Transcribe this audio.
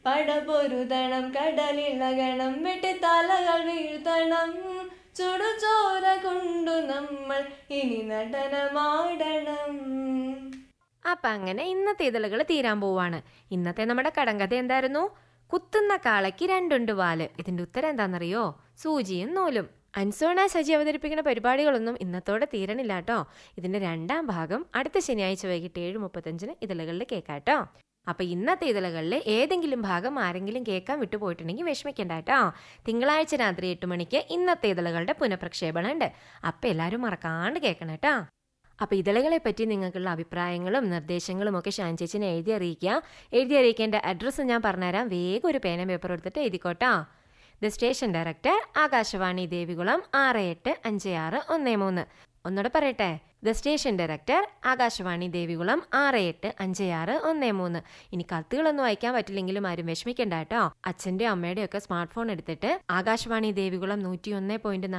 പടപൊരുതണം കടലിളകണം വെട്ടിത്തലകൾ വീഴ്ത്തണം ചുടുചോര കൊണ്ടു നമ്മൾ ഇനി നടനമാടണം അപ്പൊ അങ്ങനെ ഇന്നത്തെ ഇതളുകൾ തീരാൻ പോവാണ് ഇന്നത്തെ നമ്മുടെ കടങ്കഥ എന്തായിരുന്നു കുത്തുന്ന കാളയ്ക്ക് രണ്ടുണ്ട് വാല് ഇതിന്റെ ഉത്തരം എന്താണെന്നറിയോ സൂചിയും നൂലും അൻസോണ സജി അവതരിപ്പിക്കുന്ന പരിപാടികളൊന്നും ഇന്നത്തോടെ തീരണില്ല കേട്ടോ ഇതിന്റെ രണ്ടാം ഭാഗം അടുത്ത ശനിയാഴ്ച വൈകിട്ട് ഏഴ് മുപ്പത്തഞ്ചിന് ഇതളുകളിൽ കേൾക്കാട്ടോ അപ്പൊ ഇന്നത്തെ ഇതളുകളിൽ ഏതെങ്കിലും ഭാഗം ആരെങ്കിലും കേൾക്കാൻ വിട്ടുപോയിട്ടുണ്ടെങ്കിൽ വിഷമിക്കണ്ട കേട്ടോ തിങ്കളാഴ്ച രാത്രി എട്ട് മണിക്ക് ഇന്നത്തെ ഇതളുകളുടെ പുനഃപ്രക്ഷേപണം ഉണ്ട് അപ്പൊ എല്ലാവരും മറക്കാണ്ട് കേൾക്കണം കേട്ടോ അപ്പൊ ഇതളുകളെ പറ്റി നിങ്ങൾക്കുള്ള അഭിപ്രായങ്ങളും നിർദ്ദേശങ്ങളും ഒക്കെ ഷാൻ ചേച്ചിനെ എഴുതി അറിയിക്കുക എഴുതി അറിയിക്കേണ്ട അഡ്രസ്സ് ഞാൻ പറഞ്ഞുതരാം വേഗം ഒരു പേന പേപ്പർ എടുത്തിട്ട് എഴുതിക്കോട്ടോ the station director Akashvani Devikulam ആറ് എട്ട് അഞ്ച് ആറ് ഒന്ന് മൂന്ന് ഒന്നുകൂടെ പറയട്ടെ the station director Akashvani Devikulam ആറ് എട്ട് അഞ്ച് ആറ് ഒന്ന് മൂന്ന് ഇനി കത്തുകളൊന്നും അയക്കാൻ പറ്റില്ലെങ്കിലും ആരും വിഷമിക്കണ്ട കേട്ടോ അച്ഛന്റെ അമ്മയുടെ ഒക്കെ സ്മാർട്ട് ഫോൺ എടുത്തിട്ട് ആകാശവാണി ദേവികുളം നൂറ്റി ഒന്ന് പോയിന്റ്